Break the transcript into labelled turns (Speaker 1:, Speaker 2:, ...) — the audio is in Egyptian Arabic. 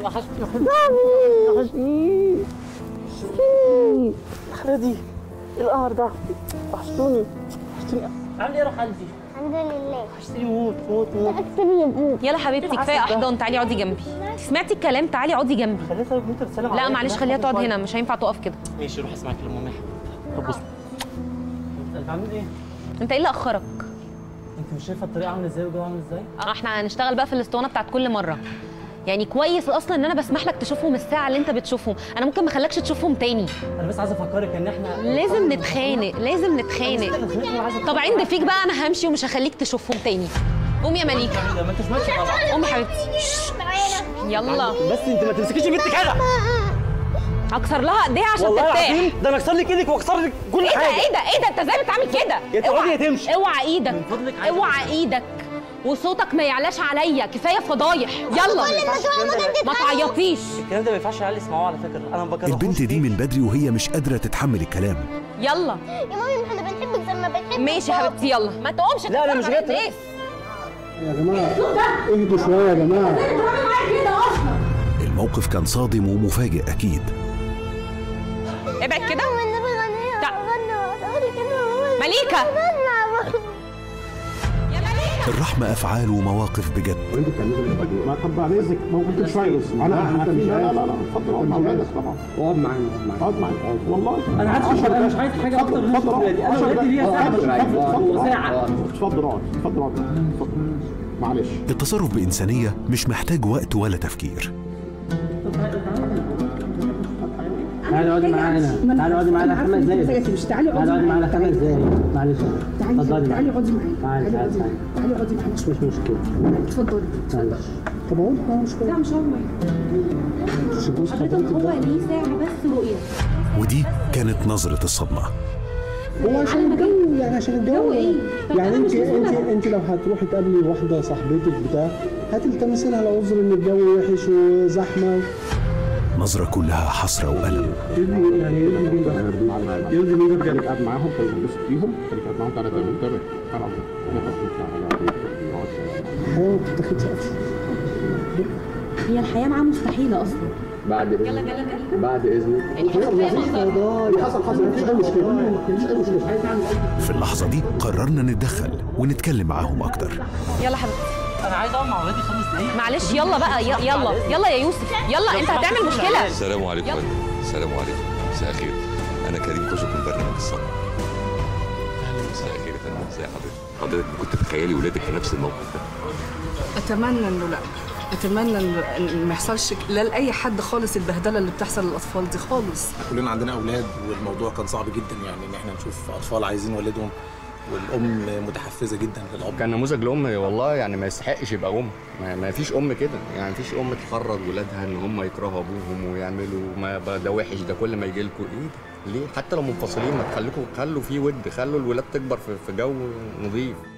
Speaker 1: وحشتني وحشتني خالدي ايه القمر ده وحشتوني وحشتوني عامل ايه يا روح قلبي
Speaker 2: الحمد لله
Speaker 1: وحشتني موت موت موت
Speaker 2: اكتب يا ابوك
Speaker 3: يلا حبيبتي كفايه احضان تعالي اقعدي جنبي سمعتي الكلام تعالي اقعدي جنبي
Speaker 1: خليها طيب ممكن تسلم
Speaker 3: لا
Speaker 1: عليا
Speaker 3: معلش
Speaker 1: كده.
Speaker 3: خليها تقعد
Speaker 1: شوية.
Speaker 3: هنا مش هينفع تقف كده
Speaker 1: ماشي روح اسمعك كلام ماما طب بص انت عامل ايه؟
Speaker 3: انت ايه اللي اخرك
Speaker 1: انت مش شايفه الطريقه عامله ازاي والجو عامل ازاي؟
Speaker 3: اه احنا هنشتغل بقى في الاسطوانه بتاعت كل مره يعني كويس اصلا ان انا بسمح لك تشوفهم الساعه اللي انت بتشوفهم انا ممكن ما اخليكش تشوفهم تاني
Speaker 1: انا بس عايز افكرك ان احنا
Speaker 3: لازم نتخانق لازم نتخانق طب عند فيك بقى انا همشي ومش هخليك تشوفهم تاني قوم يا مليكه
Speaker 1: ما انتش ماشي طبعا
Speaker 3: قوم يا حبيبتي شش، يلا
Speaker 1: بس انت ما تمسكيش بنت كده
Speaker 3: هكسر لها ايديها عشان
Speaker 1: والله
Speaker 3: ترتاح
Speaker 1: العظيم ده انا اكسر لك ايدك واكسر لك كل
Speaker 3: ايه ده
Speaker 1: حاجه
Speaker 3: ايه ده ايه ده انت ازاي بتعمل كده
Speaker 1: يا تقعدي
Speaker 3: اوعى-
Speaker 1: يا تمشي.
Speaker 3: اوعى ايدك
Speaker 1: من فضلك عايز
Speaker 3: اوعى
Speaker 1: أمشي.
Speaker 3: ايدك وصوتك ما يعلاش عليا كفايه فضايح يلا ما تعيطيش
Speaker 1: الكلام ده ما ينفعش العيال يسمعوه على فكره انا ما بكرهوش
Speaker 4: البنت دي من بدري وهي مش قادرة تتحمل الكلام
Speaker 3: يلا
Speaker 2: يا مامي احنا بنحبك زي ما بنحبك
Speaker 3: ماشي يا حبيبتي يلا ما تقومش
Speaker 1: لا، أنا مش
Speaker 3: تتفرج
Speaker 1: جاي
Speaker 3: على الناس.
Speaker 5: يا جماعه اهدوا شويه يا جماعه
Speaker 4: الموقف كان صادم ومفاجئ أكيد
Speaker 3: ابعد كده
Speaker 2: والنبي غنية
Speaker 3: تع-
Speaker 2: غنى غنى كده
Speaker 3: مليكة.
Speaker 2: غنى
Speaker 3: يا مليكة
Speaker 4: الرحمة أفعال ومواقف بجد
Speaker 5: وانت بتعملوا ايه ما طب بعد اذنك ممكن شويه بس انا انت مش لا لا لا اتفضل اقعد مع اولادك طبعا اقعد معايا اقعد معايا والله
Speaker 1: انا عايز اشرب انا مش عايز حاجه اكتر من اشرب ولادي انا ولادي ليا ساعه ساعه
Speaker 5: اتفضل اقعد اتفضل اقعد اتفضل معلش
Speaker 4: التصرف بإنسانية مش محتاج وقت ولا تفكير
Speaker 6: تعالي اقعدي معانا تعالي اقعدي معانا خمس دقايق
Speaker 7: مش تعالي
Speaker 6: تعالي اقعدي معانا خمس دقايق معلش
Speaker 7: تعالي
Speaker 6: اتفضلي
Speaker 7: تعالي
Speaker 6: معانا
Speaker 7: اقعدي معايا
Speaker 6: تعالي
Speaker 7: تعالي
Speaker 6: تعالي
Speaker 7: اقعدي
Speaker 6: تعالي
Speaker 7: معايا تعالي اقعدي معايا
Speaker 6: مش مشكلة
Speaker 7: اتفضلي
Speaker 6: معلش
Speaker 5: طب اقول اه مش
Speaker 7: لا مش هقعد معايا حضرتك هو ليه ساعة بس رؤية
Speaker 4: ودي كانت نظرة الصدمة
Speaker 5: هو عشان الجو يعني عشان الجو
Speaker 7: ايه؟ طب
Speaker 5: يعني
Speaker 7: أنا
Speaker 5: انت
Speaker 7: مش
Speaker 5: انت
Speaker 7: مسؤولة.
Speaker 5: انت لو هتروحي تقابلي واحده صاحبتك بتاع هتلتمسي لها العذر ان الجو وحش وزحمه
Speaker 4: نظرة كلها حسرة وألم
Speaker 5: يرضي يعني يرضي مين بقى؟ يرضي مين بقى؟ خليك قاعد معاهم خليك تنبسط بيهم خليك قاعد معاهم تعالى تعالى انتبه تعالى الحياه ما بتتاخدش اكشن
Speaker 7: هي الحياة معاه مستحيلة أصلا
Speaker 6: بعد اذنك بعد اذنك
Speaker 5: اللي حصل حصل مفيش اي مشكله مفيش اي مشكله
Speaker 4: في اللحظة دي قررنا نتدخل ونتكلم معاهم أكتر
Speaker 3: يلا حبيبتي
Speaker 1: انا عايز اقعد مع ولادي خمس دقايق
Speaker 3: معلش يلا بقى ي- يلا يلا يا يوسف يلا انت هتعمل مشكله
Speaker 8: السلام عليكم
Speaker 3: يلا.
Speaker 8: السلام عليكم مساء الخير انا كريم كوشك من برنامج الصدى مساء الخير يا فندم ازي حضرتك حضرتك كنت تتخيلي ولادك في نفس الموقف ده
Speaker 9: اتمنى انه لا اتمنى انه إن ما يحصلش لا لاي حد خالص البهدله اللي بتحصل للاطفال دي خالص
Speaker 10: كلنا عندنا اولاد والموضوع كان صعب جدا يعني ان احنا نشوف اطفال عايزين والدهم والام متحفزه جدا للاب
Speaker 11: كان نموذج لام والله يعني ما يستحقش يبقى ام ما, ما فيش ام كده يعني فيش ام تخرج ولادها ان هم يكرهوا ابوهم ويعملوا ما بقى ده وحش ده كل ما يجي لكم ايه ده ليه حتى لو منفصلين ما تخليكم خلوا في ود خلوا الولاد تكبر في, في جو نظيف